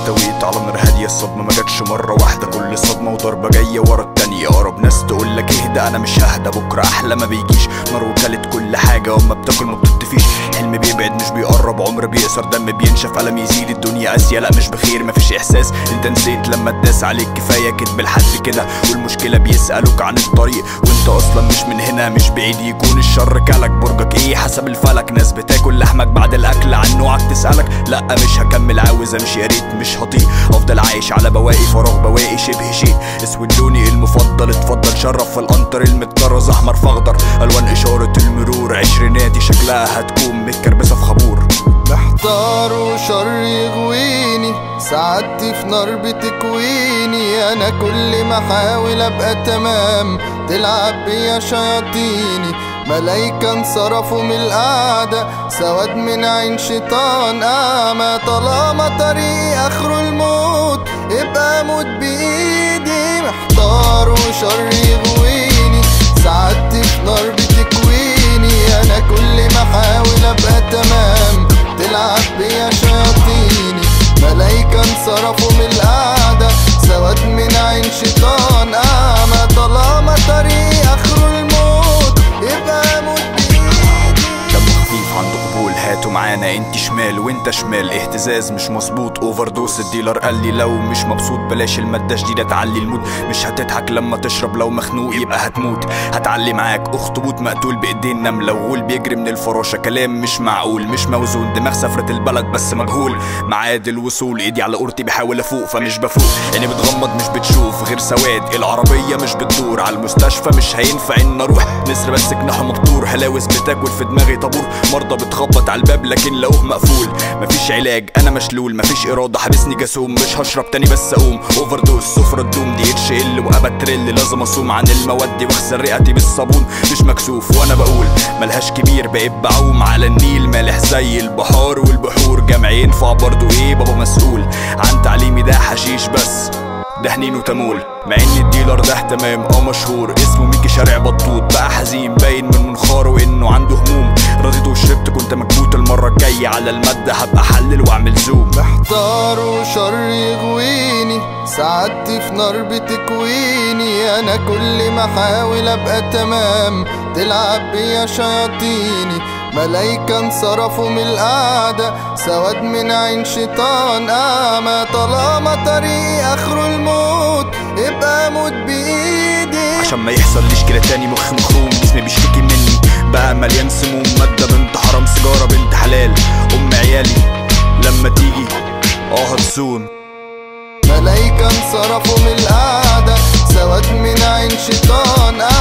احتويت على نار هادية الصدمة ما جاتش مرة واحدة كل صدمة وضربة جاية ورا التانية اقرب ناس تقول لك اهدى انا مش ههدى بكرة احلى ما بيجيش نار وكلت كل حاجة واما بتاكل ما بتطفيش حلم بيبعد مش بيقرب عمر بيقصر دم بينشف ألم يزيد الدنيا قاسية لا مش بخير مفيش احساس انت نسيت لما اتداس عليك كفاية كدب لحد كده والمشكلة بيسألوك عن الطريق وانت اصلا مش من هنا مش بعيد يكون الشر كلك برجك ايه حسب الفلك ناس بتاكل لحمك بعد الاكل عن نوعك تسألك لا مش هكمل عاوز امشي يا ريت مش هطيق افضل عايش على بواقي فراغ بواقي شبه شيء اسود لوني المفضل اتفضل شرف في القنطر المتطرز احمر فاخضر الوان اشارة المرور عشريناتي شكلها هتكون متكربسة في خابور محتار وشر يغويني سعادتي في نار بتكويني انا كل ما احاول ابقى تمام تلعب بيا شياطيني ملايكة انصرفوا من القعدة سواد من عين شيطان أعمى طالما طريقي آخره الموت ابقى موت بإيدي محتار وشر يغويني سعادتي في نار بتكويني أنا كل ما أحاول أبقى تمام تلعب بيا شياطيني ملايكة انصرفوا من القعدة سواد من عين شيطان أعمى طالما طريقي آخره الموت يبقى موت بإيدي دم خفيف عنده قبول هاتوا معانا انت شمال وانت شمال اهتزاز مش مظبوط اوفر دوس الديلر قال لي لو مش مبسوط بلاش المادة شديدة تعلي المود مش هتضحك لما تشرب لو مخنوق يبقى هتموت هتعلي معاك اخطبوط مقتول بايدين نملة وغول بيجري من الفراشة كلام مش معقول مش موزون دماغ سفرة البلد بس مجهول معاد الوصول ايدي على قورتي بحاول افوق فمش بفوق عيني بتغمض مش بتشوف غير سواد العربية مش بتدور على المستشفى مش هينفع ان اروح نسر بس جناحه مبتور هلاوس بتاكل في دماغي طابور مرضى بتخبط على الباب لكن لقوه مقفول مفيش علاج انا مشلول مفيش اراده حابسني جاسوم مش هشرب تاني بس اقوم اوفر دوز سفرة دوم دي اتش ال وابا تريل لازم اصوم عن المواد واغسل رئتي بالصابون مش مكسوف وانا بقول ملهاش كبير بقيت بعوم على النيل مالح زي البحار والبحور جمع ينفع برضو ايه بابا مسؤول عن تعليمي ده حشيش بس ده حنين وتمول مع ان الديلر ده تمام اه مشهور اسمه ميكي شارع بطوط بقى حزين باين من منخاره وانه عنده هموم رضيت وشربت كنت مكبوت المره الجايه على الماده هبقى احلل واعمل زوم محتار وشر يغويني سعادتي في نار بتكويني انا كل ما احاول ابقى تمام تلعب بيا شياطيني ملايكة انصرفوا من القعدة سواد من عين شيطان أعمى طالما طريقي آخره الموت يبقى موت بإيدي عشان ما يحصليش كده تاني مخ مخروم جسمي بيشتكي مني بقى مليان سموم مادة بنت حرام سيجارة بنت حلال أم عيالي لما تيجي اه هتصون ملايكة انصرفوا من القعدة سواد من عين شيطان